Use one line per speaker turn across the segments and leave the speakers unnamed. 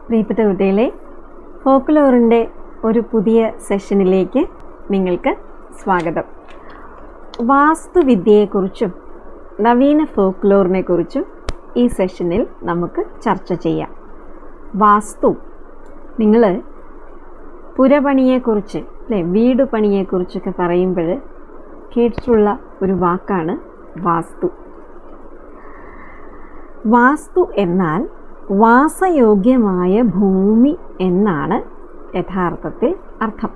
പ്രിയപ്പെട്ട കുട്ടികളെ ഫോക്ലോറിൻ്റെ ഒരു പുതിയ സെഷനിലേക്ക് നിങ്ങൾക്ക് സ്വാഗതം വാസ്തുവിദ്യയെക്കുറിച്ചും നവീന ഫോക്ലോറിനെ കുറിച്ചും ഈ സെഷനിൽ നമുക്ക് ചർച്ച ചെയ്യാം വാസ്തു നിങ്ങൾ പുരപണിയെക്കുറിച്ച് അല്ലെ വീട് പണിയെക്കുറിച്ചൊക്കെ പറയുമ്പോൾ കേട്ടിട്ടുള്ള ഒരു വാക്കാണ് വാസ്തു വാസ്തു എന്നാൽ വാസയോഗ്യമായ ഭൂമി എന്നാണ് യഥാർത്ഥത്തിൽ അർത്ഥം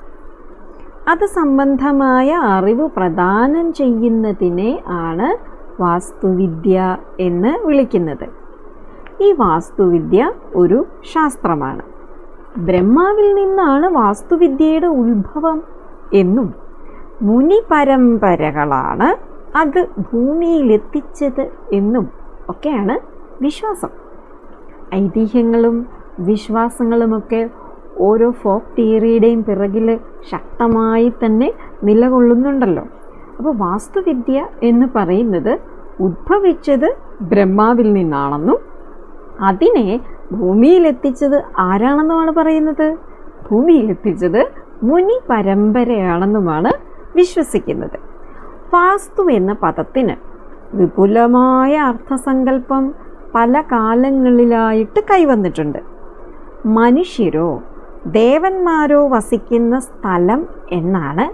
അത് സംബന്ധമായ അറിവ് പ്രദാനം ചെയ്യുന്നതിനെ ആണ് വാസ്തുവിദ്യ എന്ന് വിളിക്കുന്നത് ഈ വാസ്തുവിദ്യ ഒരു ശാസ്ത്രമാണ് ബ്രഹ്മാവിൽ നിന്നാണ് വാസ്തുവിദ്യയുടെ ഉത്ഭവം എന്നും മുനി പരമ്പരകളാണ് അത് ഭൂമിയിലെത്തിച്ചത് എന്നും ഒക്കെയാണ് വിശ്വാസം ഐതിഹ്യങ്ങളും വിശ്വാസങ്ങളുമൊക്കെ ഓരോ ഫോക്ക് തിയറിയുടെയും പിറകിൽ ശക്തമായി തന്നെ നിലകൊള്ളുന്നുണ്ടല്ലോ അപ്പോൾ വാസ്തുവിദ്യ എന്ന് പറയുന്നത് ഉദ്ഭവിച്ചത് ബ്രഹ്മാവിൽ നിന്നാണെന്നും അതിനെ ഭൂമിയിലെത്തിച്ചത് ആരാണെന്നുമാണ് പറയുന്നത് ഭൂമിയിലെത്തിച്ചത് മുനി പരമ്പരയാണെന്നുമാണ് വിശ്വസിക്കുന്നത് വാസ്തു എന്ന പദത്തിന് വിപുലമായ അർത്ഥസങ്കല്പം പല കാലങ്ങളിലായിട്ട് കൈവന്നിട്ടുണ്ട് മനുഷ്യരോ ദേവന്മാരോ വസിക്കുന്ന സ്ഥലം എന്നാണ്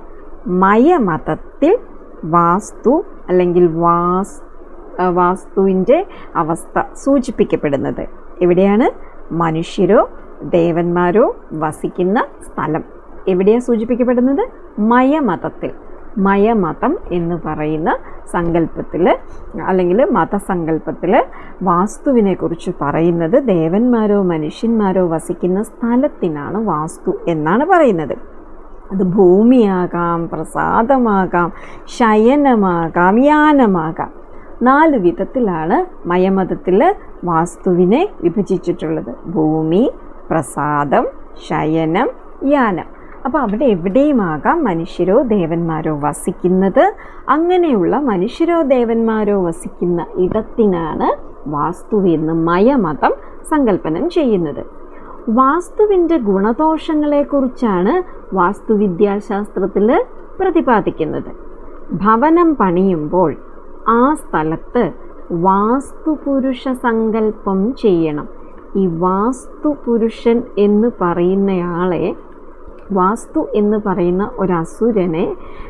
മയമതത്തിൽ വാസ്തു അല്ലെങ്കിൽ വാസ് വാസ്തുവിൻ്റെ അവസ്ഥ സൂചിപ്പിക്കപ്പെടുന്നത് എവിടെയാണ് മനുഷ്യരോ ദേവന്മാരോ വസിക്കുന്ന സ്ഥലം എവിടെയാണ് സൂചിപ്പിക്കപ്പെടുന്നത് മയമതത്തിൽ മയമതം എന്ന് പറയുന്ന സങ്കല്പത്തിൽ അല്ലെങ്കിൽ മതസങ്കല്പത്തിൽ വാസ്തുവിനെ കുറിച്ച് പറയുന്നത് ദേവന്മാരോ മനുഷ്യന്മാരോ വസിക്കുന്ന സ്ഥലത്തിനാണ് വാസ്തു എന്നാണ് പറയുന്നത് അത് ഭൂമിയാകാം പ്രസാദമാകാം ശയനമാകാം യാനമാകാം നാല് വിധത്തിലാണ് മയമതത്തിൽ വാസ്തുവിനെ വിഭജിച്ചിട്ടുള്ളത് ഭൂമി പ്രസാദം ശയനം യാനം അപ്പോൾ അവിടെ എവിടെയുമാകാം മനുഷ്യരോ ദേവന്മാരോ വസിക്കുന്നത് അങ്ങനെയുള്ള മനുഷ്യരോ ദേവന്മാരോ വസിക്കുന്ന ഇടത്തിനാണ് വാസ്തു എന്ന് മയമതം സങ്കല്പനം ചെയ്യുന്നത് വാസ്തുവിൻ്റെ ഗുണദോഷങ്ങളെക്കുറിച്ചാണ് വാസ്തുവിദ്യാശാസ്ത്രത്തിൽ പ്രതിപാദിക്കുന്നത് ഭവനം പണിയുമ്പോൾ ആ സ്ഥലത്ത് വാസ്തുപുരുഷ സങ്കല്പം ചെയ്യണം ഈ വാസ്തുപുരുഷൻ എന്ന് പറയുന്നയാളെ വാസ്തു എന്ന് പറയുന്ന ഒരു അസുരനെ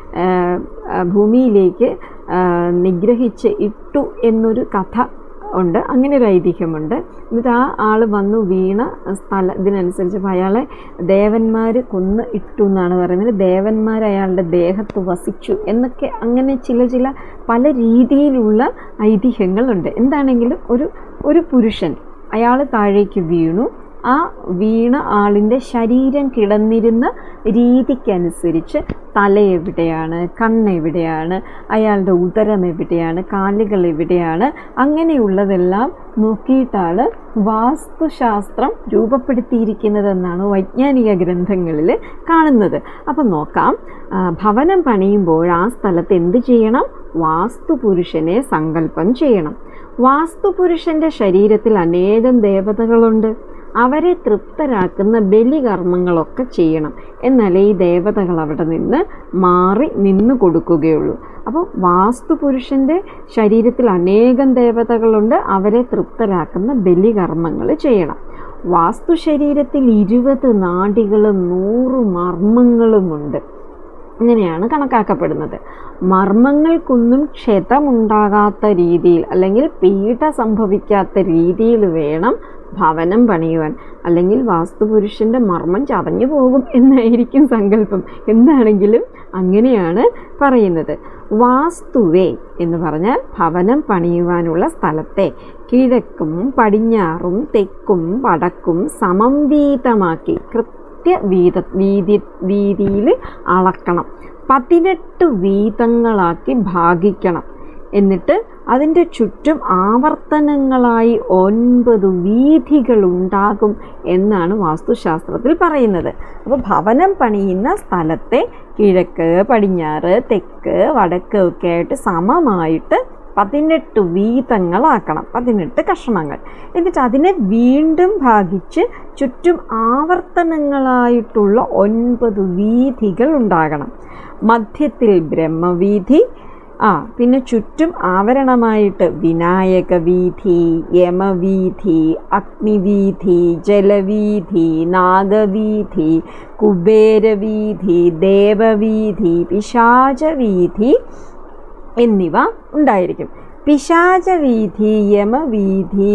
ഭൂമിയിലേക്ക് നിഗ്രഹിച്ച് ഇട്ടു എന്നൊരു കഥ ഉണ്ട് അങ്ങനെ ഒരു ഐതിഹ്യമുണ്ട് എന്നിട്ട് ആ ആൾ വന്നു വീണ സ്ഥലം ഇതിനനുസരിച്ച് അയാളെ ദേവന്മാർ കൊന്ന് ഇട്ടു എന്നാണ് പറയുന്നത് ദേവന്മാർ അയാളുടെ ദേഹത്ത് വസിച്ചു എന്നൊക്കെ അങ്ങനെ ചില ചില പല രീതിയിലുള്ള ഐതിഹ്യങ്ങളുണ്ട് എന്താണെങ്കിലും ഒരു ഒരു പുരുഷൻ അയാൾ താഴേക്ക് വീണു ആ വീണ ആളിൻ്റെ ശരീരം കിടന്നിരുന്ന രീതിക്കനുസരിച്ച് തല എവിടെയാണ് കണ്ണ് എവിടെയാണ് അയാളുടെ ഉദരം എവിടെയാണ് കാലുകൾ എവിടെയാണ് അങ്ങനെയുള്ളതെല്ലാം നോക്കിയിട്ടാണ് വാസ്തുശാസ്ത്രം രൂപപ്പെടുത്തിയിരിക്കുന്നതെന്നാണ് വൈജ്ഞാനിക ഗ്രന്ഥങ്ങളിൽ കാണുന്നത് അപ്പം നോക്കാം ഭവനം പണിയുമ്പോൾ ആ സ്ഥലത്ത് എന്ത് ചെയ്യണം വാസ്തുപുരുഷനെ സങ്കല്പം ചെയ്യണം വാസ്തുപുരുഷൻ്റെ ശരീരത്തിൽ അനേകം ദേവതകളുണ്ട് അവരെ തൃപ്തരാക്കുന്ന ബലികർമ്മങ്ങളൊക്കെ ചെയ്യണം എന്നാലേ ഈ ദേവതകൾ അവിടെ നിന്ന് മാറി നിന്ന് കൊടുക്കുകയുള്ളൂ അപ്പോൾ വാസ്തുപുരുഷൻ്റെ ശരീരത്തിൽ അനേകം ദേവതകളുണ്ട് അവരെ തൃപ്തരാക്കുന്ന ബലികർമ്മങ്ങൾ ചെയ്യണം വാസ്തു ശരീരത്തിൽ ഇരുപത് നാഡികളും നൂറ് മർമ്മങ്ങളുമുണ്ട് ഇങ്ങനെയാണ് കണക്കാക്കപ്പെടുന്നത് മർമ്മങ്ങൾക്കൊന്നും ക്ഷതമുണ്ടാകാത്ത രീതിയിൽ അല്ലെങ്കിൽ പീഡ സംഭവിക്കാത്ത രീതിയിൽ വേണം ഭവനം പണിയുവാൻ അല്ലെങ്കിൽ വാസ്തുപുരുഷൻ്റെ മർമ്മം ചതഞ്ഞു പോകും എന്നായിരിക്കും സങ്കല്പം എന്താണെങ്കിലും അങ്ങനെയാണ് പറയുന്നത് വാസ്തുവേ എന്ന് പറഞ്ഞാൽ ഭവനം പണിയുവാനുള്ള സ്ഥലത്തെ കിഴക്കും പടിഞ്ഞാറും തെക്കും വടക്കും സമംവീതമാക്കി കൃത്യ വീത വീതി വീതിയിൽ അളക്കണം പതിനെട്ട് വീതങ്ങളാക്കി ഭാഗിക്കണം എന്നിട്ട് അതിൻ്റെ ചുറ്റും ആവർത്തനങ്ങളായി ഒൻപത് വീഥികൾ ഉണ്ടാകും എന്നാണ് വാസ്തുശാസ്ത്രത്തിൽ പറയുന്നത് അപ്പോൾ ഭവനം പണിയുന്ന സ്ഥലത്തെ കിഴക്ക് പടിഞ്ഞാറ് തെക്ക് വടക്ക് ഒക്കെ ആയിട്ട് സമമായിട്ട് പതിനെട്ട് വീതങ്ങളാക്കണം പതിനെട്ട് കഷണങ്ങൾ എന്നിട്ട് അതിനെ വീണ്ടും ഭാഗിച്ച് ചുറ്റും ആവർത്തനങ്ങളായിട്ടുള്ള ഒൻപത് വീഥികൾ ഉണ്ടാകണം മധ്യത്തിൽ ബ്രഹ്മവീഥി ആ പിന്നെ ചുറ്റും ആവരണമായിട്ട് വിനായക വീഥി യമവീഥി അഗ്നിവീഥി ജലവീഥി നാഗവീഥി കുബേരവീഥി ദേവവീഥി പിശാചവീഥി എന്നിവ ഉണ്ടായിരിക്കും പിശാചവീഥി യമവീഥി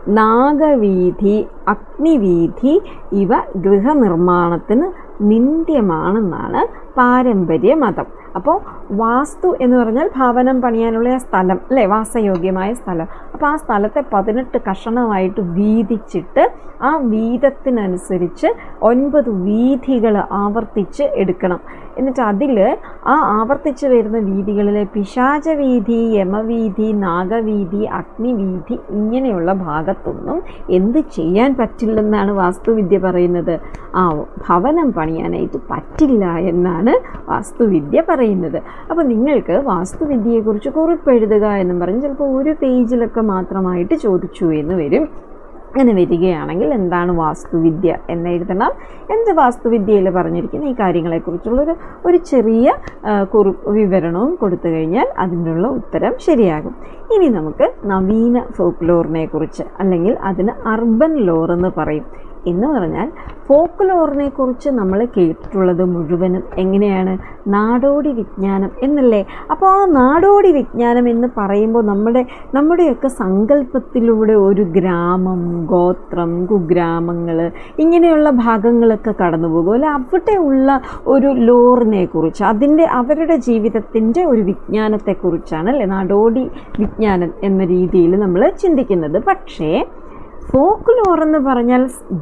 നാഗവീഥി അഗ്നിവീഥി ഇവ ഗൃഹനിർമ്മാണത്തിന് നിന്ദ്യമാണെന്നാണ് പാരമ്പര്യ മതം അപ്പോൾ വാസ്തു എന്ന് പറഞ്ഞാൽ ഭവനം പണിയാനുള്ള ആ സ്ഥലം അല്ലേ വാസയോഗ്യമായ സ്ഥലം അപ്പോൾ ആ സ്ഥലത്തെ പതിനെട്ട് കഷണമായിട്ട് വീതിച്ചിട്ട് ആ വീതത്തിനനുസരിച്ച് ഒൻപത് വീഥികൾ ആവർത്തിച്ച് എടുക്കണം എന്നിട്ട് അതിൽ ആ ആവർത്തിച്ച് വരുന്ന വീതികളിലെ പിശാചവീതി യമവീതി നാഗവീതി അഗ്നിവീതി ഇങ്ങനെയുള്ള ഭാഗത്തൊന്നും എന്ത് ചെയ്യാൻ പറ്റില്ലെന്നാണ് വാസ്തുവിദ്യ പറയുന്നത് ആ ഭവനം പണിയാനായിട്ട് പറ്റില്ല എന്നാണ് വാസ്തുവിദ്യ പറയുന്നത് അപ്പോൾ നിങ്ങൾക്ക് വാസ്തുവിദ്യയെക്കുറിച്ച് കുറിപ്പെഴുതുക എന്നും പറഞ്ഞ് ചിലപ്പോൾ ഒരു പേജിലൊക്കെ മാത്രമായിട്ട് ചോദിച്ചു എന്ന് വരും അങ്ങനെ വരികയാണെങ്കിൽ എന്താണ് വാസ്തുവിദ്യ എന്ന് എഴുതണം എന്ത് വാസ്തുവിദ്യയിൽ പറഞ്ഞിരിക്കുന്ന ഈ കാര്യങ്ങളെക്കുറിച്ചുള്ളൊരു ഒരു ചെറിയ ആ, കുറി വിവരണവും കൊടുത്തു കഴിഞ്ഞാൽ അതിനുള്ള ഉത്തരം ശരിയാകും ഇനി നമുക്ക് നവീന ഫോക്ലോറിനെ കുറിച്ച് അല്ലെങ്കിൽ അതിന് അർബൻ ലോർ എന്ന് പറയും എന്ന് പറഞ്ഞാൽ ഫോക്ലോറിനെ കുറിച്ച് നമ്മൾ കേട്ടിട്ടുള്ളത് മുഴുവനും എങ്ങനെയാണ് നാടോടി വിജ്ഞാനം എന്നല്ലേ അപ്പോൾ ആ നാടോടി വിജ്ഞാനം എന്ന് പറയുമ്പോൾ നമ്മുടെ നമ്മുടെയൊക്കെ സങ്കല്പത്തിലൂടെ ഒരു ഗ്രാമം ഗോത്രം കുഗ്രാമങ്ങൾ ഇങ്ങനെയുള്ള ഭാഗങ്ങളൊക്കെ കടന്നു പോകും അല്ലെ അവിടെ ഉള്ള ഒരു ലോറിനെ കുറിച്ച് അതിൻ്റെ അവരുടെ ജീവിതത്തിൻ്റെ ഒരു വിജ്ഞാനത്തെക്കുറിച്ചാണ് അല്ലേ നാടോടി വിജ്ഞാനം എന്ന രീതിയിൽ നമ്മൾ ചിന്തിക്കുന്നത് പക്ഷേ ഫോക്ക് ലോർ എന്ന് പറഞ്ഞാൽ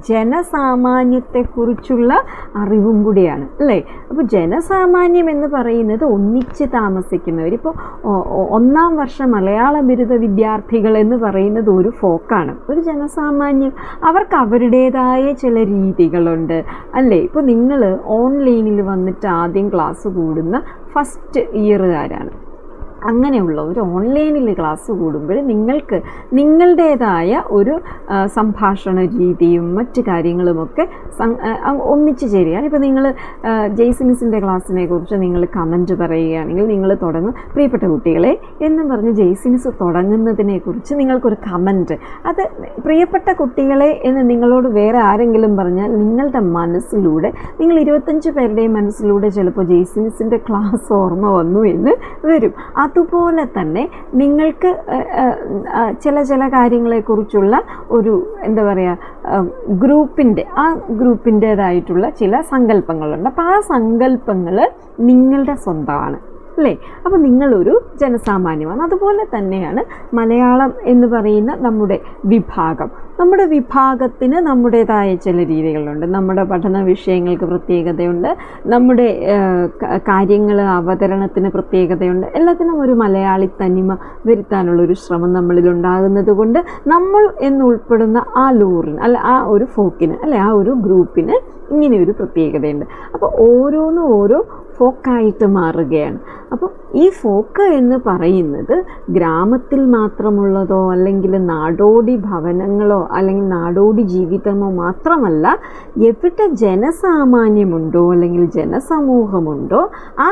ജനസാമാന്യത്തെക്കുറിച്ചുള്ള അറിവും കൂടിയാണ് അല്ലേ അപ്പോൾ ജനസാമാന്യം എന്ന് പറയുന്നത് ഒന്നിച്ച് താമസിക്കുന്നവർ ഇപ്പോൾ ഒന്നാം വർഷ മലയാള ബിരുദ വിദ്യാർത്ഥികൾ എന്ന് പറയുന്നത് ഒരു ഫോക്കാണ് ഒരു ജനസാമാന്യം അവർക്ക് അവരുടേതായ ചില രീതികളുണ്ട് അല്ലേ ഇപ്പോൾ നിങ്ങൾ ഓൺലൈനിൽ വന്നിട്ട് ആദ്യം ക്ലാസ് കൂടുന്ന ഫസ്റ്റ് ഇയറുകാരാണ് അങ്ങനെയുള്ള ഒരു ഓൺലൈനിൽ ക്ലാസ് കൂടുമ്പോൾ നിങ്ങൾക്ക് നിങ്ങളുടേതായ ഒരു ആ, സംഭാഷണ രീതിയും മറ്റ് കാര്യങ്ങളുമൊക്കെ സം- ആ, ആ, ഒന്നിച്ചു ചേരുകയാണ് ഇപ്പോൾ നിങ്ങൾ ജെയ്സി മിസ്സിൻ്റെ ക്ലാസ്സിനെ കുറിച്ച് നിങ്ങൾ കമൻറ്റ് പറയുകയാണെങ്കിൽ നിങ്ങൾ തുടങ്ങും പ്രിയപ്പെട്ട കുട്ടികളെ എന്നും പറഞ്ഞ് ജെയ്സി മിസ് തുടങ്ങുന്നതിനെ കുറിച്ച് നിങ്ങൾക്കൊരു കമൻറ്റ് അത് പ്രിയപ്പെട്ട കുട്ടികളെ എന്ന് നിങ്ങളോട് വേറെ ആരെങ്കിലും പറഞ്ഞാൽ നിങ്ങളുടെ മനസ്സിലൂടെ നിങ്ങൾ ഇരുപത്തഞ്ച് പേരുടെയും മനസ്സിലൂടെ ചിലപ്പോൾ ജെയ്സി മിസ്സിൻ്റെ ക്ലാസ് ഓർമ്മ വന്നു എന്ന് വരും അതുപോലെ തന്നെ നിങ്ങൾക്ക് ഏഹ്, ഏഹ്, ആ, ചില ചില കാര്യങ്ങളെക്കുറിച്ചുള്ള ഒരു എന്താ പറയുക ഗ്രൂപ്പിൻ്റെ ആ ഗ്രൂപ്പിൻ്റേതായിട്ടുള്ള ചില സങ്കല്പങ്ങളുണ്ട് അപ്പോൾ ആ സങ്കല്പങ്ങൾ നിങ്ങളുടെ സ്വന്തമാണ് അല്ലേ അപ്പോൾ നിങ്ങളൊരു ജനസാമാന്യമാണ് അതുപോലെ തന്നെയാണ് മലയാളം എന്ന് പറയുന്ന നമ്മുടെ വിഭാഗം നമ്മുടെ വിഭാഗത്തിന് നമ്മുടേതായ ചില രീതികളുണ്ട് നമ്മുടെ പഠന വിഷയങ്ങൾക്ക് പ്രത്യേകതയുണ്ട് നമ്മുടെ കാര്യങ്ങൾ അവതരണത്തിന് പ്രത്യേകതയുണ്ട് എല്ലാത്തിനും ഒരു മലയാളി തനിമ വരുത്താനുള്ളൊരു ശ്രമം നമ്മളിൽ ഉണ്ടാകുന്നത് കൊണ്ട് നമ്മൾ എന്ന് ഉൾപ്പെടുന്ന ആ ലൂറിന് അല്ല ആ ഒരു ഫോക്കിന് അല്ലെ ആ ഒരു ഗ്രൂപ്പിന് ഇങ്ങനെ ഒരു പ്രത്യേകതയുണ്ട് അപ്പോൾ ഓരോന്നും ഓരോ ഫോക്കായിട്ട് മാറുകയാണ് അപ്പോൾ ഈ ഫോക്ക് എന്ന് പറയുന്നത് ഗ്രാമത്തിൽ മാത്രമുള്ളതോ അല്ലെങ്കിൽ നാടോടി ഭവനങ്ങളോ അല്ലെങ്കിൽ നാടോടി ജീവിതമോ മാത്രമല്ല എവിടെ ജനസാമാന്യമുണ്ടോ അല്ലെങ്കിൽ ജനസമൂഹമുണ്ടോ ആ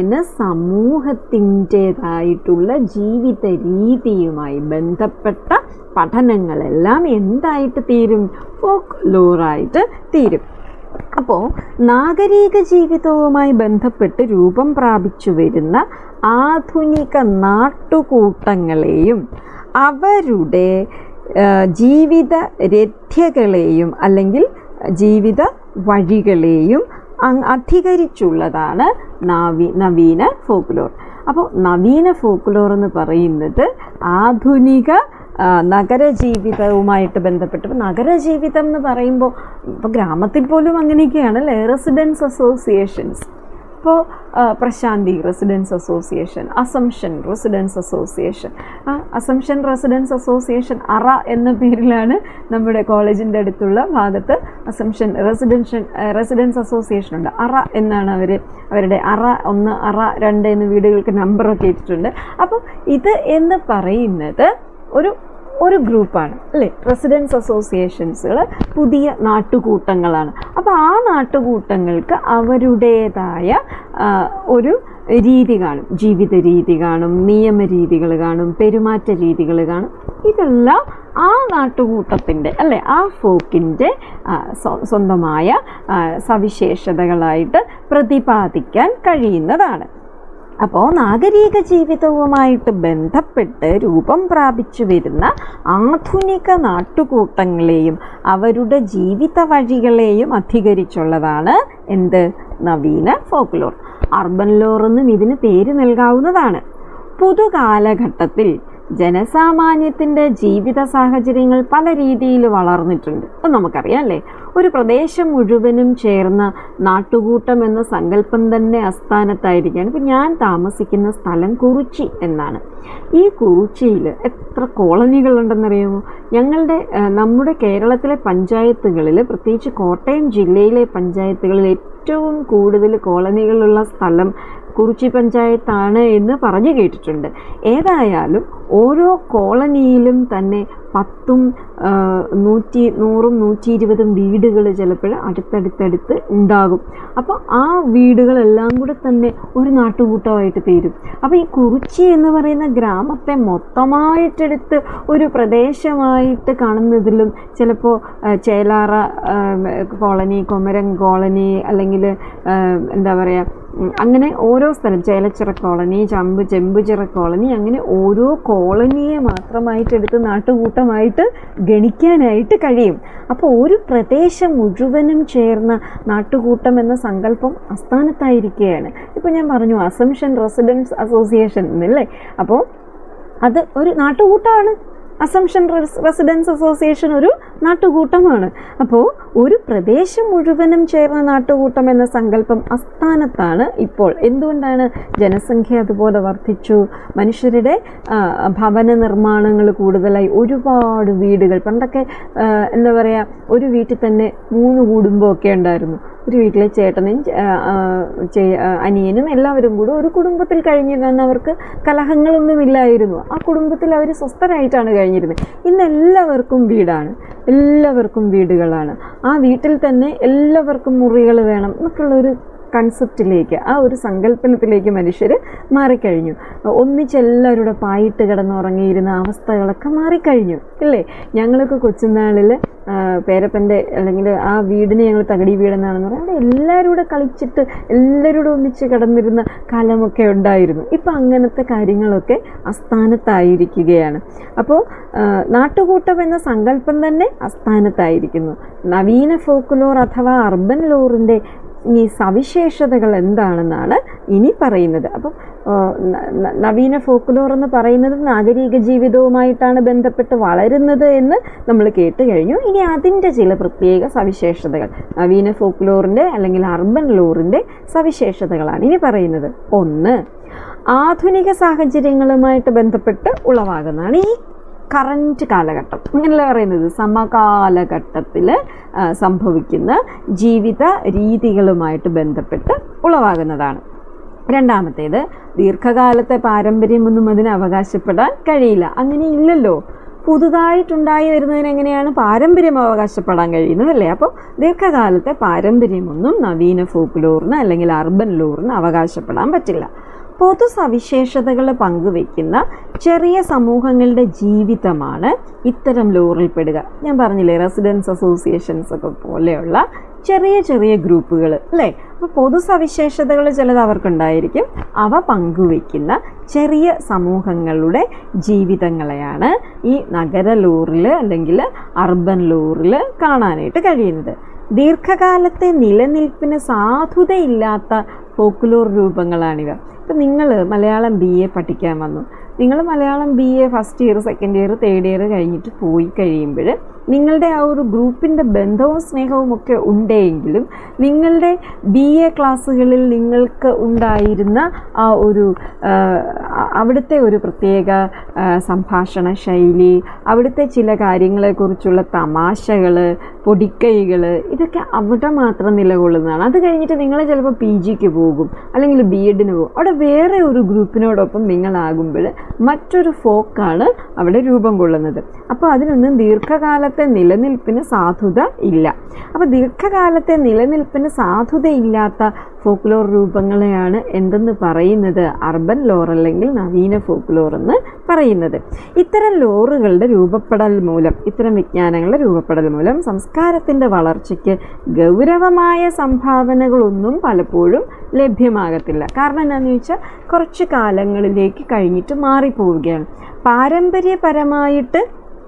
ജനസമൂഹത്തിൻ്റേതായിട്ടുള്ള ജീവിത രീതിയുമായി ബന്ധപ്പെട്ട പഠനങ്ങളെല്ലാം എന്തായിട്ട് തീരും ഫോക്ക് ലോറായിട്ട് തീരും അപ്പോൾ നാഗരിക ജീവിതവുമായി ബന്ധപ്പെട്ട് രൂപം പ്രാപിച്ചു വരുന്ന ആധുനിക നാട്ടുകൂട്ടങ്ങളെയും അവരുടെ ആ, ജീവിത രഥ്യകളെയും അല്ലെങ്കിൽ ജീവിത വഴികളെയും അങ് അധികരിച്ചുള്ളതാണ് നാവി നവീന ഫോക്ലോർ അപ്പോൾ നവീന ഫോക്ലോർ എന്ന് പറയുന്നത് ആധുനിക ആ, നഗരജീവിതവുമായിട്ട് ബന്ധപ്പെട്ട് ഇപ്പോൾ നഗരജീവിതം എന്ന് പറയുമ്പോൾ ഇപ്പോൾ ഗ്രാമത്തിൽ പോലും അങ്ങനെയൊക്കെയാണ് അല്ലേ റെസിഡൻസ് അസോസിയേഷൻസ് അപ്പോൾ Prashanti residence association Assumption residence association ആ അസംഷൻ റെസിഡൻസ് അസോസിയേഷൻ അറ എന്ന പേരിലാണ് നമ്മുടെ കോളേജിൻ്റെ അടുത്തുള്ള ഭാഗത്ത് അസംഷൻ റെസിഡൻഷ്യൽ റെസിഡൻസ് അസോസിയേഷൻ ഉണ്ട് അറ എന്നാണ് അവർ അവരുടെ അറ ഒന്ന് അറ രണ്ട് എന്ന വീടുകൾക്ക് നമ്പറൊക്കെ ഇട്ടിട്ടുണ്ട് അപ്പോൾ ഇത് എന്ന് പറയുന്നത് ഒരു ഒരു ഗ്രൂപ്പാണ് അല്ലേ റെസിഡൻസ് അസോസിയേഷൻസുകൾ പുതിയ നാട്ടുകൂട്ടങ്ങളാണ് അപ്പോൾ ആ നാട്ടുകൂട്ടങ്ങൾക്ക് അവരുടേതായ ആ, ഒരു രീതി കാണും ജീവിത രീതി കാണും നിയമരീതികൾ കാണും പെരുമാറ്റ രീതികൾ കാണും ഇതെല്ലാം ആ നാട്ടുകൂട്ടത്തിൻ്റെ അല്ലേ ആ ഫോക്കിൻ്റെ സ്വന്തമായ ആ, സവിശേഷതകളായിട്ട് പ്രതിപാദിക്കാൻ കഴിയുന്നതാണ് അപ്പോൾ നാഗരിക ജീവിതവുമായിട്ട് ബന്ധപ്പെട്ട് രൂപം പ്രാപിച്ചു വരുന്ന ആധുനിക നാട്ടുകൂട്ടങ്ങളെയും അവരുടെ ജീവിത വഴികളെയും അധികരിച്ചുള്ളതാണ് എന്ത് നവീന ഫോക്ലോർ അർബൻ ലോർ എന്നും ഇതിന് പേര് നൽകാവുന്നതാണ് പുതുകാലഘട്ടത്തിൽ ജനസാമാന്യത്തിൻ്റെ ജീവിത സാഹചര്യങ്ങൾ പല രീതിയിൽ വളർന്നിട്ടുണ്ട് അത് നമുക്കറിയാം അല്ലേ ഒരു പ്രദേശം മുഴുവനും ചേർന്ന നാട്ടുകൂട്ടം എന്ന സങ്കല്പം തന്നെ അസ്ഥാനത്തായിരിക്കുകയാണ് ഇപ്പം ഞാൻ താമസിക്കുന്ന സ്ഥലം കുറിച്ചി എന്നാണ് ഈ കുറിച്ചിയിൽ എത്ര കോളനികളുണ്ടെന്നറിയാമോ ഞങ്ങളുടെ ആ, നമ്മുടെ കേരളത്തിലെ പഞ്ചായത്തുകളിൽ പ്രത്യേകിച്ച് കോട്ടയം ജില്ലയിലെ പഞ്ചായത്തുകളിൽ ഏറ്റവും കൂടുതൽ കോളനികളുള്ള സ്ഥലം കുറിച്ചി പഞ്ചായത്താണ് എന്ന് പറഞ്ഞു കേട്ടിട്ടുണ്ട് ഏതായാലും ഓരോ കോളനിയിലും തന്നെ പത്തും ആ, നൂറ്റി നൂറും നൂറ്റി ഇരുപതും വീടുകൾ ചിലപ്പോൾ അടുത്തടുത്തടുത്ത് ഉണ്ടാകും അപ്പോൾ ആ വീടുകളെല്ലാം കൂടെ തന്നെ ഒരു നാട്ടുകൂട്ടമായിട്ട് തീരും അപ്പോൾ ഈ കുറിച്ചി എന്ന് പറയുന്ന ഗ്രാമത്തെ മൊത്തമായിട്ടെടുത്ത് ഒരു പ്രദേശമായിട്ട് കാണുന്നതിലും ചിലപ്പോൾ ആ, ചേലാറ ആ, കോളനി കൊമരം കോളനി അല്ലെങ്കിൽ എന്താ പറയുക ഉം, അങ്ങനെ ഓരോ സ്ഥലം ചേലച്ചിറ കോളനി ചമ്പ് ചെമ്പുചിറ കോളനി അങ്ങനെ ഓരോ കോളനിയെ മാത്രമായിട്ട് എടുത്ത് നാട്ടുകൂട്ടമായിട്ട് ഗണിക്കാനായിട്ട് കഴിയും അപ്പോൾ ഒരു പ്രദേശം മുഴുവനും ചേർന്ന നാട്ടുകൂട്ടം എന്ന സങ്കല്പം അസ്ഥാനത്തായിരിക്കുകയാണ് ഇപ്പോൾ ഞാൻ പറഞ്ഞു അസംഷൻ റെസിഡൻസ് അസോസിയേഷൻ എന്നല്ലേ അപ്പോൾ അത് ഒരു നാട്ടുകൂട്ടമാണ് അസംഷൻ റെസിഡൻസ് അസോസിയേഷൻ ഒരു നാട്ടുകൂട്ടമാണ് അപ്പോൾ ഒരു പ്രദേശം മുഴുവനും ചേർന്ന നാട്ടുകൂട്ടം എന്ന സങ്കല്പം അസ്ഥാനത്താണ് ഇപ്പോൾ എന്തുകൊണ്ടാണ് ജനസംഖ്യ അതുപോലെ വർദ്ധിച്ചു മനുഷ്യരുടെ ആ, ഭവന നിർമ്മാണങ്ങൾ കൂടുതലായി ഒരുപാട് വീടുകൾ പണ്ടൊക്കെ ആ, എന്താ പറയുക ഒരു വീട്ടിൽ തന്നെ മൂന്ന് കുടുംബമൊക്കെ ഉണ്ടായിരുന്നു ഒരു വീട്ടിലെ ചേട്ടനും ചേ- ആ, ആ, ചേ- ആ, അനിയനും എല്ലാവരും കൂടെ ഒരു കുടുംബത്തിൽ കഴിഞ്ഞിരുന്ന അവർക്ക് കലഹങ്ങളൊന്നുമില്ലായിരുന്നു ആ കുടുംബത്തിൽ അവർ സ്വസ്ഥരായിട്ടാണ് കഴിഞ്ഞിരുന്നത് ഇന്ന് എല്ലാവർക്കും വീടാണ് എല്ലാവർക്കും വീടുകളാണ് ആ വീട്ടിൽ തന്നെ എല്ലാവർക്കും മുറികൾ വേണം എന്നൊക്കെയുള്ള ഒരു കൺസെപ്റ്റിലേക്ക് ആ ഒരു സങ്കല്പനത്തിലേക്ക് മനുഷ്യർ മാറിക്കഴിഞ്ഞു ഒന്നിച്ചെല്ലാവരുടെ പായിട്ട് കിടന്നുറങ്ങിയിരുന്ന അവസ്ഥകളൊക്കെ മാറിക്കഴിഞ്ഞു അല്ലേ ഞങ്ങളൊക്കെ കൊച്ചുനാളിൽ പേരപ്പൻ്റെ അല്ലെങ്കിൽ ആ വീടിനെ ഞങ്ങൾ തകടി വീടെന്നാണെന്ന് പറയാം അവിടെ എല്ലാവരും കൂടെ കളിച്ചിട്ട് എല്ലാവരും കൂടെ ഒന്നിച്ച് കിടന്നിരുന്ന കാലമൊക്കെ ഉണ്ടായിരുന്നു ഇപ്പം അങ്ങനത്തെ കാര്യങ്ങളൊക്കെ അസ്ഥാനത്തായിരിക്കുകയാണ് അപ്പോൾ നാട്ടുകൂട്ടം എന്ന സങ്കല്പം തന്നെ അസ്ഥാനത്തായിരിക്കുന്നു നവീന ഫോക്ലോർ അഥവാ അർബൻ ലോറിൻ്റെ ഈ സവിശേഷതകൾ എന്താണെന്നാണ് ഇനി പറയുന്നത് അപ്പം ആ, ന- ന- നവീന ഫോക്ലോർ എന്ന് പറയുന്നത് നാഗരിക ജീവിതവുമായിട്ടാണ് ബന്ധപ്പെട്ട് വളരുന്നത് എന്ന് നമ്മൾ കേട്ട് കഴിഞ്ഞു ഇനി അതിൻ്റെ ചില പ്രത്യേക സവിശേഷതകൾ നവീന ഫോക്ലോറിൻ്റെ അല്ലെങ്കിൽ അർബൻ ലോറിൻ്റെ സവിശേഷതകളാണ് ഇനി പറയുന്നത് ഒന്ന് ആധുനിക സാഹചര്യങ്ങളുമായിട്ട് ബന്ധപ്പെട്ട് ഉളവാകുന്നതാണ് ഈ കറൻറ്റ് കാലഘട്ടം അങ്ങനെയല്ല പറയുന്നത് സമകാലഘട്ടത്തിൽ സംഭവിക്കുന്ന ജീവിത രീതികളുമായിട്ട് ബന്ധപ്പെട്ട് ഉളവാകുന്നതാണ് രണ്ടാമത്തേത് ദീർഘകാലത്തെ പാരമ്പര്യമൊന്നും അതിന് അവകാശപ്പെടാൻ കഴിയില്ല അങ്ങനെ ഇല്ലല്ലോ പുതുതായിട്ടുണ്ടായി വരുന്നതിന് എങ്ങനെയാണ് പാരമ്പര്യം അവകാശപ്പെടാൻ കഴിയുന്നത് അല്ലേ അപ്പോൾ ദീർഘകാലത്തെ പാരമ്പര്യമൊന്നും നവീന ഫോക്ക് ലോറിന് അല്ലെങ്കിൽ അർബൻ ലോറിന് അവകാശപ്പെടാൻ പറ്റില്ല പൊതു സവിശേഷതകൾ പങ്കുവെക്കുന്ന ചെറിയ സമൂഹങ്ങളുടെ ജീവിതമാണ് ഇത്തരം ലോറിൽ പെടുക ഞാൻ പറഞ്ഞില്ലേ റെസിഡൻസ് അസോസിയേഷൻസ് ഒക്കെ പോലെയുള്ള ചെറിയ ചെറിയ ഗ്രൂപ്പുകൾ അല്ലേ അപ്പോൾ പൊതു സവിശേഷതകൾ ചിലത് അവർക്കുണ്ടായിരിക്കും അവ പങ്കുവെക്കുന്ന ചെറിയ സമൂഹങ്ങളുടെ ജീവിതങ്ങളെയാണ് ഈ നഗര ലോറിൽ അല്ലെങ്കിൽ അർബൻ ലോറിൽ കാണാനായിട്ട് കഴിയുന്നത് ദീർഘകാലത്തെ നിലനിൽപ്പിന് സാധുതയില്ലാത്ത ഫോക്ലോർ രൂപങ്ങളാണിവ ഇപ്പം നിങ്ങൾ മലയാളം ബി എ പഠിക്കാൻ വന്നു നിങ്ങൾ Malayalam B A first year second year third year കഴിഞ്ഞിട്ട് പോയി കഴിയുമ്പോൾ നിങ്ങളുടെ ആ ഒരു ഗ്രൂപ്പിൻ്റെ ബന്ധവും സ്നേഹവും ഒക്കെ ഉണ്ടെങ്കിലും നിങ്ങളുടെ ബി എ ക്ലാസ്സുകളിൽ നിങ്ങൾക്ക് ഉണ്ടായിരുന്ന ആ ഒരു ആ, അവിടുത്തെ ഒരു പ്രത്യേക ആ, സംഭാഷണ ശൈലി അവിടുത്തെ ചില കാര്യങ്ങളെക്കുറിച്ചുള്ള തമാശകൾ പൊടിക്കൈകൾ ഇതൊക്കെ അവിടെ മാത്രം നിലകൊള്ളുന്നതാണ് അത് കഴിഞ്ഞിട്ട് നിങ്ങൾ ചിലപ്പോൾ പി ജിക്ക് പോകും അല്ലെങ്കിൽ ബി എഡിന് പോകും അവിടെ വേറെ ഒരു ഗ്രൂപ്പിനോടൊപ്പം നിങ്ങളാകുമ്പോൾ മറ്റൊരു ഫോക്കാണ് അവിടെ രൂപം കൊള്ളുന്നത് അപ്പോൾ അതിനൊന്നും ദീർഘകാലത്തെ നിലനിൽപ്പിന് സാധുത ഇല്ല അപ്പോൾ ദീർഘകാലത്തെ നിലനിൽപ്പിന് സാധുതയില്ലാത്ത ഫോക്ലോർ രൂപങ്ങളെയാണ് എന്തെന്ന് പറയുന്നത് അർബൻ ലോർ അല്ലെങ്കിൽ നവീന ഫോക്ലോർ എന്ന് പറയുന്നത് ഇത്തരം ലോറുകളുടെ രൂപപ്പെടൽ മൂലം ഇത്തരം വിജ്ഞാനങ്ങളുടെ രൂപപ്പെടൽ മൂലം സംസ്കാരത്തിൻ്റെ വളർച്ചയ്ക്ക് ഗൗരവമായ സംഭാവനകളൊന്നും പലപ്പോഴും ലഭ്യമാകത്തില്ല കാരണം എന്താണെന്ന് ചോദിച്ചാൽ കുറച്ച് കാലങ്ങളിലേക്ക് കഴിഞ്ഞിട്ട് മാറിപ്പോവുകയാണ് പാരമ്പര്യപരമായിട്ട്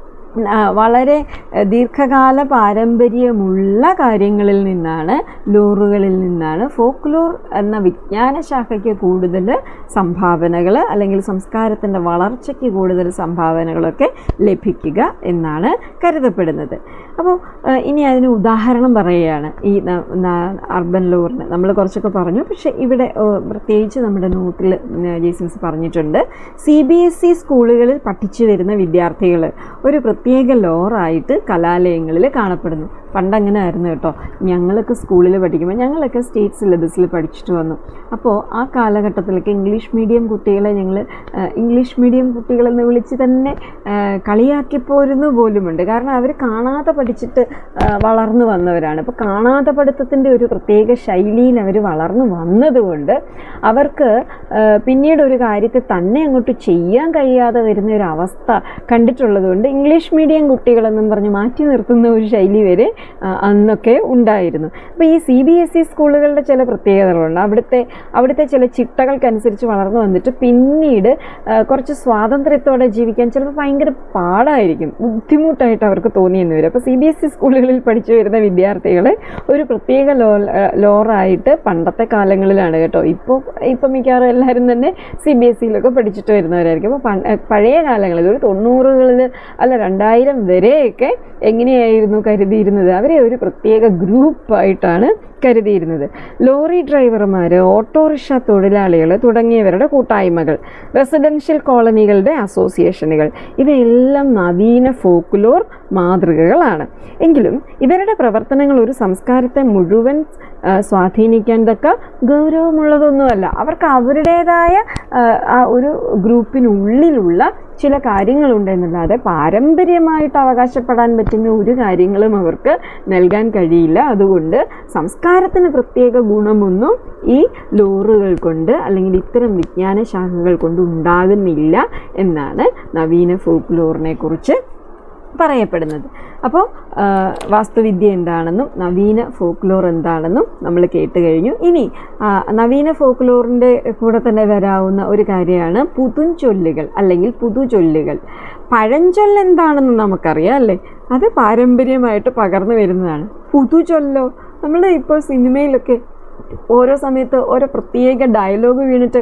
ആ, വളരെ എഹ്, ദീർഘകാല പാരമ്പര്യമുള്ള കാര്യങ്ങളിൽ നിന്നാണ് ലോറുകളിൽ നിന്നാണ് ഫോക്ലോർ എന്ന വിജ്ഞാന ശാഖയ്ക്ക് കൂടുതൽ സംഭാവനകൾ അല്ലെങ്കിൽ സംസ്കാരത്തിൻ്റെ വളർച്ചയ്ക്ക് കൂടുതൽ സംഭാവനകളൊക്കെ ലഭിക്കുക എന്നാണ് കരുതപ്പെടുന്നത് അപ്പോൾ ഏഹ്, ഇനി അതിന് ഉദാഹരണം പറയുകയാണ് ഈ ന- ന- അർബൻ ലോറിന് നമ്മൾ കുറച്ചൊക്കെ പറഞ്ഞു പക്ഷേ ഇവിടെ ഏഹ്, പ്രത്യേകിച്ച് നമ്മുടെ നോട്ടിൽ ജേസിൻസ് പറഞ്ഞിട്ടുണ്ട് സി ബി എസ് ഇ സ്കൂളുകളിൽ പഠിച്ചു വരുന്ന വിദ്യാർത്ഥികൾ ഒരു പ്രത്യേക ലോറായിട്ട് കലാലയങ്ങളിൽ കാണപ്പെടുന്നു പണ്ടങ്ങനെ ആയിരുന്നു കേട്ടോ ഞങ്ങളൊക്കെ സ്കൂളിൽ പഠിക്കുമ്പോൾ ഞങ്ങളൊക്കെ സ്റ്റേറ്റ് സിലബസിൽ പഠിച്ചിട്ട് വന്നു അപ്പോൾ ആ കാലഘട്ടത്തിലൊക്കെ ഇംഗ്ലീഷ് മീഡിയം കുട്ടികളെ ഞങ്ങൾ ഇംഗ്ലീഷ് മീഡിയം കുട്ടികളെന്ന് വിളിച്ച് തന്നെ ആ, കളിയാക്കി പോരുന്നു പോലുമുണ്ട് കാരണം അവർ കാണാതെ പഠിച്ചിട്ട് ആ, വളർന്നു വന്നവരാണ് അപ്പോൾ കാണാതെ പഠിത്തത്തിൻ്റെ ഒരു പ്രത്യേക ശൈലിയിൽ അവർ വളർന്നു വന്നതുകൊണ്ട് അവർക്ക് ആ, പിന്നീട് ഒരു കാര്യത്തെ തന്നെ അങ്ങോട്ട് ചെയ്യാൻ കഴിയാതെ വരുന്ന ഒരു അവസ്ഥ കണ്ടിട്ടുള്ളതുകൊണ്ട് ഇംഗ്ലീഷ് മീഡിയം കുട്ടികളെന്നും പറഞ്ഞ് മാറ്റി നിർത്തുന്ന ഒരു ശൈലി വരെ ആ, അന്നൊക്കെ ഉണ്ടായിരുന്നു അപ്പോൾ ഈ സി ബി എസ് ഇ സ്കൂളുകളുടെ ചില പ്രത്യേകതകളുണ്ട് അവിടുത്തെ അവിടുത്തെ ചില ചിട്ടകൾക്കനുസരിച്ച് വളർന്നു വന്നിട്ട് പിന്നീട് ആ, കുറച്ച് സ്വാതന്ത്ര്യത്തോടെ ജീവിക്കാൻ ചിലപ്പോൾ ഭയങ്കര പാടായിരിക്കും ബുദ്ധിമുട്ടായിട്ട് അവർക്ക് തോന്നിയെന്ന് വരും അപ്പോൾ സി ബി എസ് ഇ സ്കൂളുകളിൽ പഠിച്ചു വരുന്ന വിദ്യാർത്ഥികൾ ഒരു പ്രത്യേക ലോ ലോറായിട്ട് പണ്ടത്തെ കാലങ്ങളിലാണ് കേട്ടോ ഇപ്പോൾ ഇപ്പം മിക്കവാറും എല്ലാവരും തന്നെ സി ബി എസ് സിയിലൊക്കെ പഠിച്ചിട്ട് വരുന്നവരായിരിക്കും അപ്പോൾ പ- പഴയ കാലങ്ങളിൽ ഒരു തൊണ്ണൂറുകളിൽ അല്ല രണ്ടായിരം വരെയൊക്കെ എങ്ങനെയായിരുന്നു കരുതിയിരുന്നത് അവരെ ഒരു പ്രത്യേക ഗ്രൂപ്പായിട്ടാണ് കരുതിയിരുന്നത് ലോറി ഡ്രൈവർമാർ ഓട്ടോറിക്ഷ തൊഴിലാളികൾ തുടങ്ങിയവരുടെ കൂട്ടായ്മകൾ റെസിഡൻഷ്യൽ കോളനികളുടെ അസോസിയേഷനുകൾ ഇവയെല്ലാം നവീന ഫോക്ലോർ മാതൃകകളാണ് എങ്കിലും ഇവരുടെ പ്രവർത്തനങ്ങൾ ഒരു സംസ്കാരത്തെ മുഴുവൻ ആ, സ്വാധീനിക്കാൻ തക്ക ഗൗരവമുള്ളതൊന്നുമല്ല അവർക്ക് അവരുടേതായ ആ, ആ ഒരു ഗ്രൂപ്പിനുള്ളിലുള്ള ചില കാര്യങ്ങളുണ്ടെന്നല്ലാതെ പാരമ്പര്യമായിട്ട് അവകാശപ്പെടാൻ പറ്റുന്ന ഒരു കാര്യങ്ങളും അവർക്ക് നൽകാൻ കഴിയില്ല അതുകൊണ്ട് സംസ്കാരത്തിന് പ്രത്യേക ഗുണമൊന്നും ഈ ലോറുകൾ കൊണ്ട് അല്ലെങ്കിൽ ഇത്തരം വിജ്ഞാന ശാഖകൾ കൊണ്ട് ഉണ്ടാകുന്നില്ല എന്നാണ് നവീന ഫോക്ക് ലോറിനെ കുറിച്ച് പറയപ്പെടുന്നത് അപ്പോൾ ആ, വാസ്തുവിദ്യ എന്താണെന്നും നവീന ഫോക്ലോർ എന്താണെന്നും നമ്മൾ കേട്ട് കഴിഞ്ഞു ഇനി ആ, നവീന ഫോക്ലോറിൻ്റെ കൂടെ തന്നെ വരാവുന്ന ഒരു കാര്യമാണ് പുതുചൊല്ലുകൾ അല്ലെങ്കിൽ പുതുചൊല്ലുകൾ പഴഞ്ചൊല്ല് എന്താണെന്ന് നമുക്കറിയാം അല്ലേ അത് പാരമ്പര്യമായിട്ട് പകർന്നു വരുന്നതാണ് പുതുചൊല്ലോ നമ്മൾ ഇപ്പോൾ സിനിമയിലൊക്കെ ഓരോ സമയത്ത് ഓരോ പ്രത്യേക ഡയലോഗ് വീണിട്ട്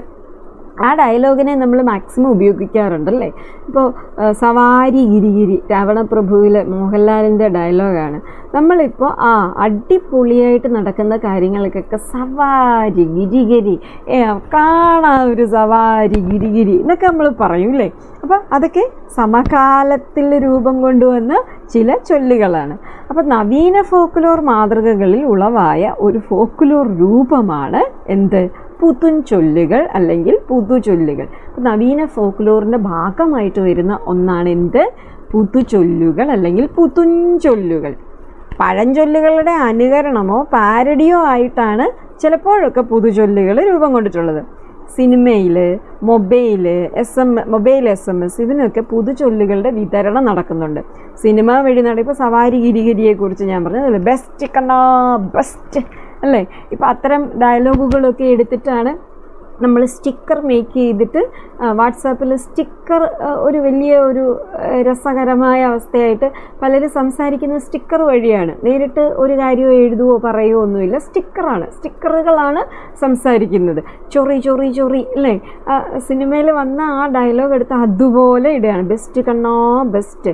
ആ ഡയലോഗിനെ നമ്മൾ മാക്സിമം ഉപയോഗിക്കാറുണ്ടല്ലേ ഇപ്പോൾ സവാരി ഗിരിഗിരി രാവണപ്രഭുവിലെ മോഹൻലാലിൻ്റെ ഡയലോഗാണ് നമ്മളിപ്പോൾ ആ അടിപൊളിയായിട്ട് നടക്കുന്ന കാര്യങ്ങൾക്കൊക്കെ സവാരി ഗിരിഗിരി ഏ കാണാ ഒരു സവാരി ഗിരിഗിരി എന്നൊക്കെ നമ്മൾ പറയൂലേ അപ്പോൾ അതൊക്കെ സമകാലത്തിൽ രൂപം കൊണ്ടുവന്ന ചില ചൊല്ലുകളാണ് അപ്പോൾ നവീന ഫോക്കുലോർ മാതൃകകളിൽ ഉളവായ ഒരു ഫോക്കുലോർ രൂപമാണ് എന്ത് പുതുചൊല്ലുകൾ അല്ലെങ്കിൽ പുതുചൊല്ലുകൾ അപ്പോൾ നവീന ഫോക്ലോറിൻ്റെ ഭാഗമായിട്ട് വരുന്ന ഒന്നാണ് എന്ത് പുതുചൊല്ലുകൾ അല്ലെങ്കിൽ പുതുഞ്ചൊല്ലുകൾ പഴഞ്ചൊല്ലുകളുടെ അനുകരണമോ പാരഡിയോ ആയിട്ടാണ് ചിലപ്പോഴൊക്കെ പുതുചൊല്ലുകൾ രൂപം കൊണ്ടിട്ടുള്ളത് സിനിമയിൽ mobile S M mobile S M S ഇതിനൊക്കെ പുതുചൊല്ലുകളുടെ വിതരണം നടക്കുന്നുണ്ട് സിനിമ വഴി നട ഇപ്പോൾ സവാരി ഗിരിഗിരിയെക്കുറിച്ച് ഞാൻ പറഞ്ഞത് ബെസ്റ്റ് കണ്ണാ ബെസ്റ്റ് അല്ലേ ഇപ്പോൾ അത്തരം ഡയലോഗുകളൊക്കെ എടുത്തിട്ടാണ് നമ്മൾ സ്റ്റിക്കർ മേക്ക് ചെയ്തിട്ട് വാട്സാപ്പിൽ സ്റ്റിക്കർ ഒരു വലിയ ഒരു ആ, രസകരമായ അവസ്ഥയായിട്ട് പലരും സംസാരിക്കുന്ന സ്റ്റിക്കർ വഴിയാണ് നേരിട്ട് ഒരു കാര്യമോ എഴുതുവോ പറയുവോ ഒന്നുമില്ല സ്റ്റിക്കറാണ് സ്റ്റിക്കറുകളാണ് സംസാരിക്കുന്നത് ചൊറി ചൊറി ചൊറി അല്ലേ സിനിമയിൽ വന്ന ആ ഡയലോഗ് എടുത്ത് അതുപോലെ ഇടുകയാണ് ബെസ്റ്റ് കണ്ണോ ബെസ്റ്റ്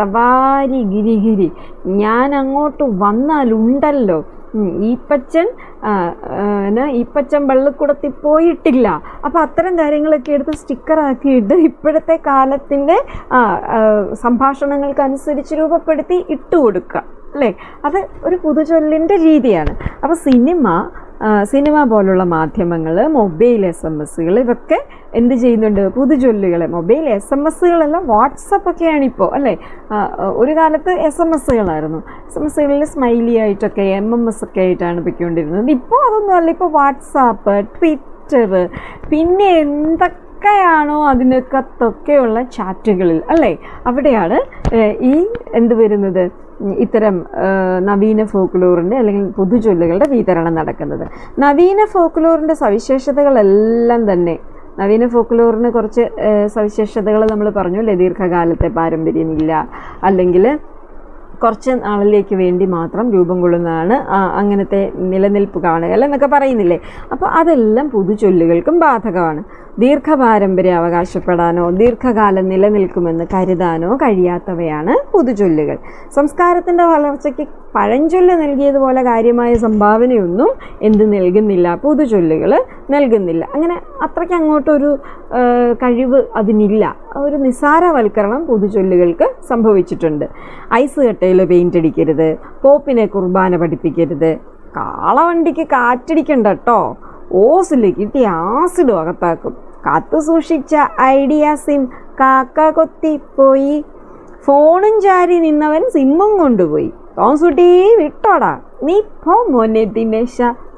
സവാരി ഗിരിഗിരി ഞാൻ അങ്ങോട്ട് വന്നാലുണ്ടല്ലോ ഉം, ഈപ്പച്ചൻ ആ, ആ, എന്നാ ഈപ്പച്ചൻ വെള്ളക്കുടത്തിൽ പോയിട്ടില്ല അപ്പോൾ അത്തരം കാര്യങ്ങളൊക്കെ എടുത്ത് സ്റ്റിക്കറാക്കിയിട്ട് ഇപ്പോഴത്തെ കാലത്തിൻ്റെ ആ, ആ, സംഭാഷണങ്ങൾക്കനുസരിച്ച് രൂപപ്പെടുത്തി ഇട്ട് കൊടുക്കുക അല്ലേ അത് ഒരു പുതുചൊല്ലിൻ്റെ രീതിയാണ് അപ്പോൾ സിനിമ ആ, സിനിമ പോലുള്ള മാധ്യമങ്ങൾ മൊബൈൽ എസ് എം എസ്സുകൾ ഇതൊക്കെ എന്ത് ചെയ്യുന്നുണ്ട് പുതുചൊല്ലുകൾ മൊബൈൽ എസ് എം എസ്സുകളെല്ലാം വാട്സപ്പൊക്കെയാണ് ഇപ്പോൾ അല്ലേ ആ, ആ, ഒരു കാലത്ത് എസ് എം എസ്സുകളായിരുന്നു എസ് എം എസ്സുകളിൽ സ്മൈലി ആയിട്ടൊക്കെ എം എം എസ് ഒക്കെ ആയിട്ടാണ് പൊയ്ക്കൊണ്ടിരുന്നത് ഇപ്പോൾ അതൊന്നുമല്ല ഇപ്പോൾ വാട്സാപ്പ് ട്വിറ്റർ പിന്നെ എന്തൊക്കെയാണോ അതിനകത്തൊക്കെയുള്ള ചാറ്റുകളിൽ അല്ലേ അവിടെയാണ് ഏഹ്, ഈ എന്ത് വരുന്നത് ഉം, ഇത്തരം ഏഹ്, നവീന ഫോക്ലോറിൻ്റെ അല്ലെങ്കിൽ പുതുചൊല്ലുകളുടെ വിതരണം നടക്കുന്നത് നവീന ഫോക്ലോറിൻ്റെ സവിശേഷതകളെല്ലാം തന്നെ നവീന ഫോക്ലോറിന് കുറച്ച് ഏഹ്, സവിശേഷതകൾ നമ്മൾ പറഞ്ഞു അല്ലേ ദീർഘകാലത്തെ പാരമ്പര്യമില്ല അല്ലെങ്കിൽ കുറച്ച് നാളിലേക്ക് വേണ്ടി മാത്രം രൂപം കൊള്ളുന്നതാണ് ആ, അങ്ങനത്തെ നിലനിൽപ്പ് കാണുക എന്നൊക്കെ പറയുന്നില്ലേ അപ്പോൾ അതെല്ലാം പുതുചൊല്ലുകൾക്കും ബാധകമാണ് ദീർഘപാരമ്പര്യം അവകാശപ്പെടാനോ ദീർഘകാലം നിലനിൽക്കുമെന്ന് കരുതാനോ കഴിയാത്തവയാണ് പുതുചൊല്ലുകൾ സംസ്കാരത്തിൻ്റെ വളർച്ചയ്ക്ക് പഴഞ്ചൊല്ല് നൽകിയതുപോലെ കാര്യമായ സംഭാവനയൊന്നും എന്ത് നൽകുന്നില്ല പുതുചൊല്ലുകൾ നൽകുന്നില്ല അങ്ങനെ അത്രയ്ക്ക് അങ്ങോട്ടൊരു ആ, കഴിവ് അതിനില്ല ഒരു നിസാരവൽക്കരണം പുതുചൊല്ലുകൾക്ക് സംഭവിച്ചിട്ടുണ്ട് ഐസ് കട്ടയിൽ പെയിൻ്റ് അടിക്കരുത് പോപ്പിനെ കുർബാന പഠിപ്പിക്കരുത് കാളവണ്ടിക്ക് കാറ്റടിക്കണ്ട കേട്ടോ ഓസിൽ കിട്ടി ആസിഡ് അകത്താക്കും കാത്തു സൂക്ഷിച്ച ഐഡിയ സിം കാക്ക കൊത്തിപ്പോയി ഫോണും ചാരി നിന്നവൻ സിമ്മും കൊണ്ടുപോയി തോംസുട്ടി വിട്ടോടാ നീ പോ മോനെ ദിനേശ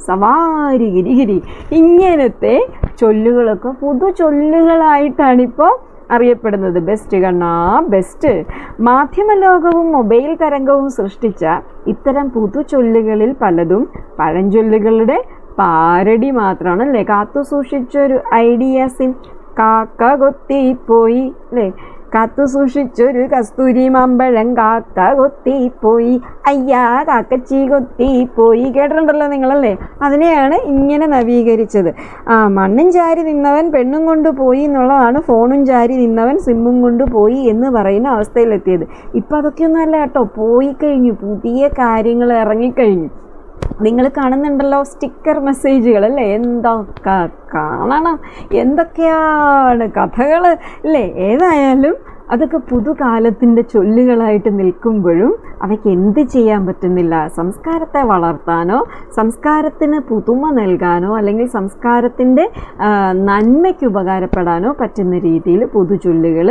സവാരി ഗിരിഗിരി ഇങ്ങനത്തെ ചൊല്ലുകളൊക്കെ പുതു ചൊല്ലുകളായിട്ടാണിപ്പോൾ അറിയപ്പെടുന്നത് ബെസ്റ്റ് കണ്ണാ ബെസ്റ്റ് മാധ്യമലോകവും മൊബൈൽ തരംഗവും സൃഷ്ടിച്ച ഇത്തരം പുതുചൊല്ലുകളിൽ പലതും പഴഞ്ചൊല്ലുകളുടെ പാരടി മാത്രമാണ് അല്ലേ കാത്തു സൂക്ഷിച്ചൊരു ഐഡിയാസിൻ കാക്ക കൊത്തിപ്പോയി അല്ലേ കാത്തു സൂക്ഷിച്ചൊരു കസ്തൂരി മാമ്പഴം കാക്ക കൊത്തിപ്പോയി അയ്യാ കാക്കച്ചി കൊത്തിപ്പോയി കേട്ടിട്ടുണ്ടല്ലോ നിങ്ങളല്ലേ അതിനെയാണ് ഇങ്ങനെ നവീകരിച്ചത് ആ മണ്ണും ചാരി നിന്നവൻ പെണ്ണും കൊണ്ട് പോയി എന്നുള്ളതാണ് ഫോണും ചാരി നിന്നവൻ സിമ്മും കൊണ്ട് പോയി എന്ന് പറയുന്ന അവസ്ഥയിലെത്തിയത് ഇപ്പം അതൊക്കെയൊന്നും അല്ല കേട്ടോ പോയി കഴിഞ്ഞു പുതിയ കാര്യങ്ങൾ ഇറങ്ങിക്കഴിഞ്ഞു നിങ്ങൾ കാണുന്നുണ്ടല്ലോ സ്റ്റിക്കർ മെസ്സേജുകൾ അല്ലേ എന്തൊക്കെ കാണണം എന്തൊക്കെയാണ് കഥകൾ അല്ലേ ഏതായാലും അതൊക്കെ പുതുകാലത്തിൻ്റെ ചൊല്ലുകളായിട്ട് നിൽക്കുമ്പോഴും അവയ്ക്ക് എന്ത് ചെയ്യാൻ പറ്റുന്നില്ല സംസ്കാരത്തെ വളർത്താനോ സംസ്കാരത്തിന് പുതുമ നൽകാനോ അല്ലെങ്കിൽ സംസ്കാരത്തിൻ്റെ ആ, നന്മയ്ക്ക് ഉപകാരപ്പെടാനോ പറ്റുന്ന രീതിയിൽ പുതുചൊല്ലുകൾ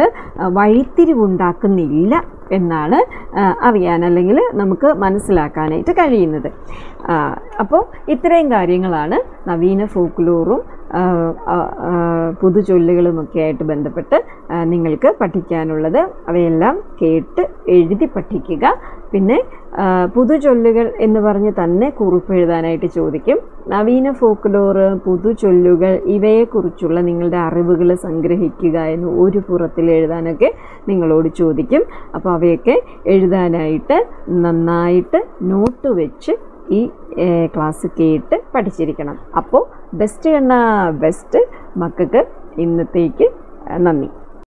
വഴിത്തിരിവുണ്ടാക്കുന്നില്ല എന്നാണ് ആ, അറിയാൻ അല്ലെങ്കിൽ നമുക്ക് മനസ്സിലാക്കാനായിട്ട് കഴിയുന്നത് ആ, അപ്പോൾ ഇത്രയും കാര്യങ്ങളാണ് നവീന ഫോക്ലോറും ആ, ആ, ആ, പുതുചൊല്ലുകളുമൊക്കെ ആയിട്ട് ബന്ധപ്പെട്ട് ആ, നിങ്ങൾക്ക് പഠിക്കാനുള്ളത് അവയെല്ലാം കേട്ട് എഴുതി പഠിക്കുക പിന്നെ ആ, പുതുചൊല്ലുകൾ എന്ന് പറഞ്ഞ് തന്നെ കുറിപ്പ് എഴുതാനായിട്ട് ചോദിക്കും നവീന ഫോക്ലോറ് പുതുചൊല്ലുകൾ ഇവയെക്കുറിച്ചുള്ള നിങ്ങളുടെ അറിവുകൾ സംഗ്രഹിക്കുക എന്ന് ഒരു പുറത്തിൽ എഴുതാനൊക്കെ നിങ്ങളോട് ചോദിക്കും അപ്പോൾ അവയൊക്കെ എഴുതാനായിട്ട് നന്നായിട്ട് നോട്ട് വെച്ച് ഈ ഏഹ്, ക്ലാസ് കേട്ട് പഠിച്ചിരിക്കണം അപ്പോൾ ബെസ്റ്റ് എണ്ണ ബെസ്റ്റ് മക്കൾക്ക് ഇന്നത്തേക്ക് നന്ദി